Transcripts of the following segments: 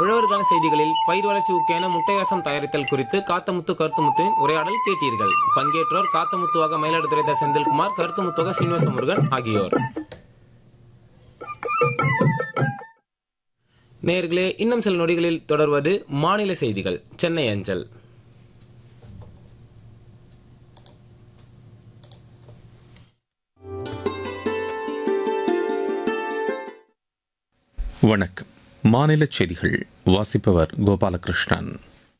உழவர்கான செய்திகளில் பயிர் வளர்ச்சி ஊக்கியான முட்டைரசம் தயாரித்தல் குறித்து காத்தமுத்து கருத்துமுத்துவின் உரையாடல் கேட்டீர்கள் பங்கேற்றோர் காத்தமுத்துவாக மயிலாடுதுறை த. செந்தில்குமார் கருத்துமுத்துவாக சீனிவாச முருகன் ஆகியோர் நேர்களே இன்னும் சில நொடிகளில் தொடர்வது மாநில செய்திகள் சென்னை அஞ்சல் வணக்கம் மாநில செய்திகள் வாசிப்பவர் கோபாலகிருஷ்ணன்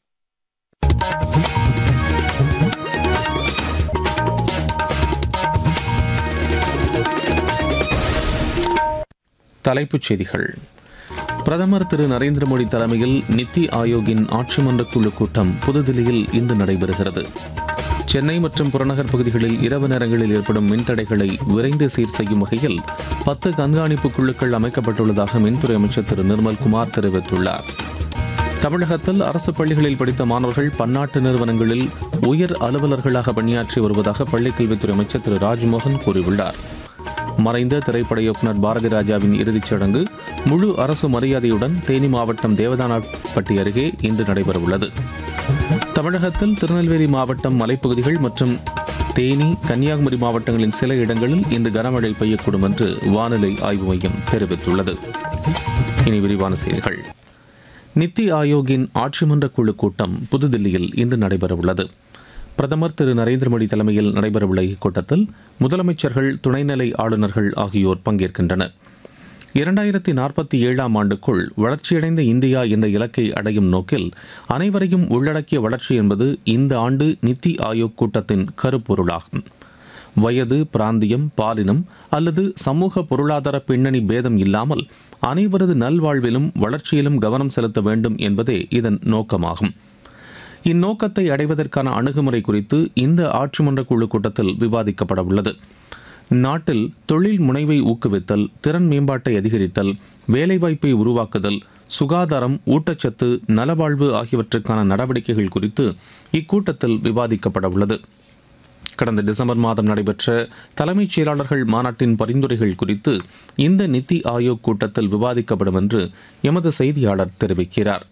தலைப்புச் செய்திகள் பிரதமர் திரு நரேந்திர மோடி தலைமையில் நித்தி ஆயோக்கின் ஆட்சி மன்ற குழு கூட்டம் புதுதில்லியில் இன்று நடைபெறுகிறது சென்னை மற்றும் புறநகர் பகுதிகளில் இரவு நேரங்களில் ஏற்படும் மின்தடைகளை விரைந்து சீர் செய்யும் வகையில் பத்து கண்காணிப்பு குழுக்கள் அமைக்கப்பட்டுள்ளதாக மின்துறை அமைச்சர் திரு நிர்மல்குமார் தெரிவித்துள்ளார் தமிழகத்தில் அரசு பள்ளிகளில் படித்த மாணவர்கள் பன்னாட்டு நிறுவனங்களில் உயர் அலுவலர்களாக பணியாற்றி வருவதாக பள்ளிக்கல்வித்துறை அமைச்சர் திரு ராஜ்மோகன் கூறியுள்ளார் மறைந்த திரைப்பட இயக்குநர் பாரதி ராஜாவின் இறுதிச் சடங்கு முழு அரசு மரியாதையுடன் தேனி மாவட்டம் தேவதானாப்பட்டி அருகே இன்று நடைபெறவுள்ளது தமிழகத்தில் திருநெல்வேலி மாவட்டம் மலைப்பகுதிகள் மற்றும் தேனி கன்னியாகுமரி மாவட்டங்களின் சில இடங்களில் இன்று கனமழை பெய்யக்கூடும் என்று வானிலை ஆய்வு மையம் தெரிவித்துள்ளது இனி விரிவான செய்திகள் நித்தி ஆயோக்கின் ஆட்சி மன்ற குழு கூட்டம் புதுதில்லியில் இன்று நடைபெறவுள்ளது பிரதமர் திரு நரேந்திர மோடி தலைமையில் நடைபெறவுள்ள இக்கூட்டத்தில் முதலமைச்சர்கள் துணைநிலை ஆளுநர்கள் ஆகியோர் பங்கேற்கின்றனர் இரண்டாயிரத்தி நாற்பத்தி ஏழாம் ஆண்டுக்குள் வளர்ச்சியடைந்த இந்தியா என்ற இலக்கை அடையும் நோக்கில் அனைவரையும் உள்ளடக்கிய வளர்ச்சி என்பது இந்த ஆண்டு நித்தி ஆயோக் கூட்டத்தின் கருப்பொருளாகும் வயது பிராந்தியம் பாலினம் அல்லது சமூக பொருளாதார பின்னணி பேதம் இல்லாமல் அனைவரது நல்வாழ்விலும் வளர்ச்சியிலும் கவனம் செலுத்த வேண்டும் என்பதே இதன் நோக்கமாகும் இந்நோக்கத்தை அடைவதற்கான அணுகுமுறை குறித்து இந்த ஆட்சி மன்ற குழு கூட்டத்தில் விவாதிக்கப்பட உள்ளது நாட்டில் தொழில் முனைவை ஊக்குவித்தல் திறன் மேம்பாட்டை அதிகரித்தல் வேலைவாய்ப்பை உருவாக்குதல் சுகாதாரம் ஊட்டச்சத்து நலவாழ்வு ஆகியவற்றுக்கான நடவடிக்கைகள் குறித்து இக்கூட்டத்தில் விவாதிக்கப்பட உள்ளது கடந்த டிசம்பர் மாதம் நடைபெற்ற தலைமைச் செயலாளர்கள் மாநாட்டின் பரிந்துரைகள் குறித்து இந்த நித்தி ஆயோக் கூட்டத்தில் விவாதிக்கப்படும் என்று எமது செய்தியாளர் தெரிவிக்கிறார்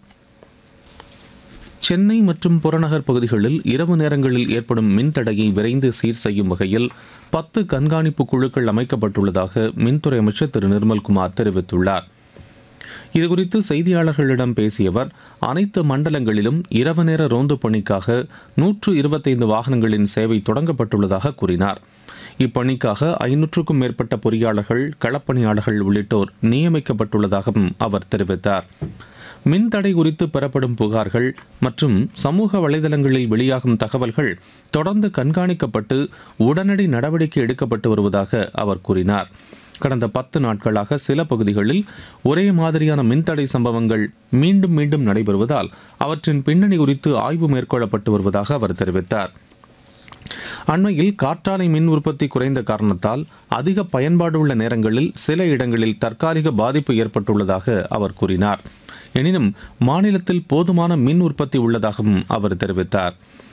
சென்னை மற்றும் புறநகர் பகுதிகளில் இரவு நேரங்களில் ஏற்படும் மின்தடையை விரைந்து சீர் செய்யும் வகையில் பத்து கண்காணிப்பு குழுக்கள் அமைக்கப்பட்டுள்ளதாக மின்துறை அமைச்சர் திரு நிர்மல்குமார் தெரிவித்துள்ளார் இதுகுறித்து செய்தியாளர்களிடம் பேசிய அவர் அனைத்து மண்டலங்களிலும் இரவு நேர ரோந்து பணிக்காக நூற்று இருபத்தைந்து வாகனங்களின் சேவை தொடங்கப்பட்டுள்ளதாக கூறினார் இப்பணிக்காக ஐநூற்றுக்கும் மேற்பட்ட பொறியாளர்கள் களப்பணியாளர்கள் உள்ளிட்டோர் நியமிக்கப்பட்டுள்ளதாகவும் அவர் தெரிவித்தார் மின்தடை குறித்து பெறப்படும் புகார்கள் மற்றும் சமூக வலைதளங்களில் வெளியாகும் தகவல்கள் தொடர்ந்து கண்காணிக்கப்பட்டு உடனடி நடவடிக்கை எடுக்கப்பட்டு வருவதாக அவர் கூறினார் கடந்த பத்து நாட்களாக சில பகுதிகளில் ஒரே மாதிரியான மின்தடை சம்பவங்கள் மீண்டும் மீண்டும் நடைபெறுவதால் அவற்றின் பின்னணி குறித்து ஆய்வு மேற்கொள்ளப்பட்டு வருவதாக அவர் தெரிவித்தார் அண்மையில் காற்றாலை மின் உற்பத்தி குறைந்த காரணத்தால் அதிக பயன்பாடு உள்ள நேரங்களில் சில இடங்களில் தற்காலிக பாதிப்பு ஏற்பட்டுள்ளதாக அவர் கூறினார் எனினும் மாநிலத்தில் போதுமான மின் உற்பத்தி உள்ளதாகவும் அவர் தெரிவித்தார்